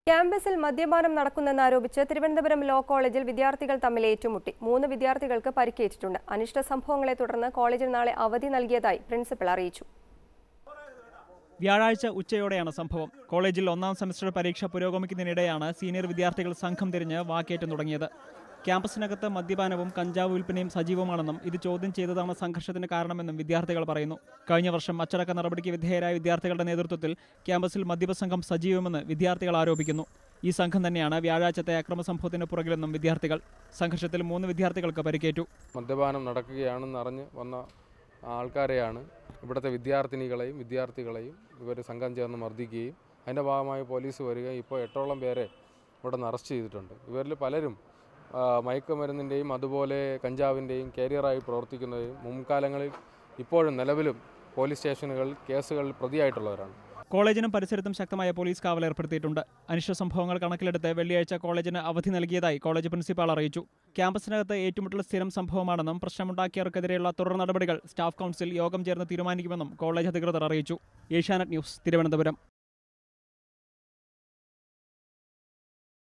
ക്യാമ്പസിൽ മദ്യപാനം നടക്കുന്നെന്നാരോപിച്ച് തിരുവനന്തപുരം ലോ കോളേജിൽ വിദ്യാർത്ഥികൾ തമ്മിൽ ഏറ്റുമുട്ടി മൂന്ന് വിദ്യാർത്ഥികൾക്ക് പരിക്കേറ്റിട്ടുണ്ട് അനിഷ്ട സംഭവങ്ങളെ തുടർന്ന് കോളേജിൽ നാളെ അവധി നൽകിയതായി പ്രിൻസിപ്പൽ അറിയിച്ചു വ്യാഴാഴ്ച ഉച്ചയോടെയാണ് സംഭവം കോളേജിൽ ഒന്നാം സെമസ്റ്റർ പരീക്ഷ പുരോഗമിക്കുന്നതിനിടെയാണ് സീനിയർ വിദ്യാർത്ഥികൾ സംഘം തിരിഞ്ഞ് വാക്കേറ്റം തുടങ്ങിയത് ക്യാമ്പസിനകത്ത് മദ്യപാനവും കഞ്ചാവ് വിൽപ്പനയും സജീവമാണെന്നും ഇത് ചോദ്യം ചെയ്തതാണ് സംഘർഷത്തിന് കാരണമെന്നും വിദ്യാർത്ഥികൾ പറയുന്നു കഴിഞ്ഞ വർഷം അച്ചടക്ക നടപടിക്ക് വിധേയരായ വിദ്യാർത്ഥികളുടെ നേതൃത്വത്തിൽ ക്യാമ്പസിൽ മദ്യപ സംഘം സജീവമെന്ന് വിദ്യാർത്ഥികൾ ആരോപിക്കുന്നു ഈ സംഘം തന്നെയാണ് വ്യാഴാഴ്ചത്തെ അക്രമ സംഭവത്തിന് പുറകിലെന്നും വിദ്യാർത്ഥികൾ സംഘർഷത്തിൽ മൂന്ന് വിദ്യാർത്ഥികൾക്ക് പരിക്കേറ്റു മദ്യപാനം നടക്കുകയാണെന്ന് അറിഞ്ഞ് വന്ന ആൾക്കാരെയാണ് ഇവിടുത്തെ വിദ്യാർത്ഥിനികളെയും വിദ്യാർത്ഥികളെയും ഇവർ സംഘം ചേർന്ന് മർദ്ദിക്കുകയും അതിൻ്റെ ഭാഗമായി പോലീസ് വരികയും ഇപ്പോൾ എട്ടോളം പേരെ ഇവിടെ നിന്ന് അറസ്റ്റ് ചെയ്തിട്ടുണ്ട് ഇവരിൽ പലരും ആ, മയക്കുമരുന്നിൻ്റെയും അതുപോലെ കഞ്ചാവിൻ്റെയും കാരിയറായി പ്രവർത്തിക്കുന്നവരും മുൻകാലങ്ങളിൽ ഇപ്പോഴും നിലവിലും പോലീസ് സ്റ്റേഷനുകളിൽ കേസുകളിൽ പ്രതിയായിട്ടുള്ളവരാണ് കോളേജിനും പരിസരത്തും ശക്തമായ പോലീസ് കാവൽ ഏർപ്പെടുത്തിയിട്ടുണ്ട് അനിഷ്ട സംഭവങ്ങൾ കണക്കിലെടുത്ത് വെള്ളിയാഴ്ച കോളേജിന് അവധി നൽകിയതായി കോളേജ് പ്രിൻസിപ്പാൾ അറിയിച്ചു ക്യാമ്പസിനകത്ത് ഏറ്റുമുട്ടൽ സ്ഥിരം സംഭവമാണെന്നും പ്രശ്നമുണ്ടാക്കിയവർക്കെതിരെയുള്ള തുടർ നടപടികൾ സ്റ്റാഫ് കൗൺസിൽ യോഗം ചേർന്ന് തീരുമാനിക്കുമെന്നും കോളേജ് അധികൃതർ അറിയിച്ചു ഏഷ്യാനെറ്റ് ന്യൂസ് തിരുവനന്തപുരം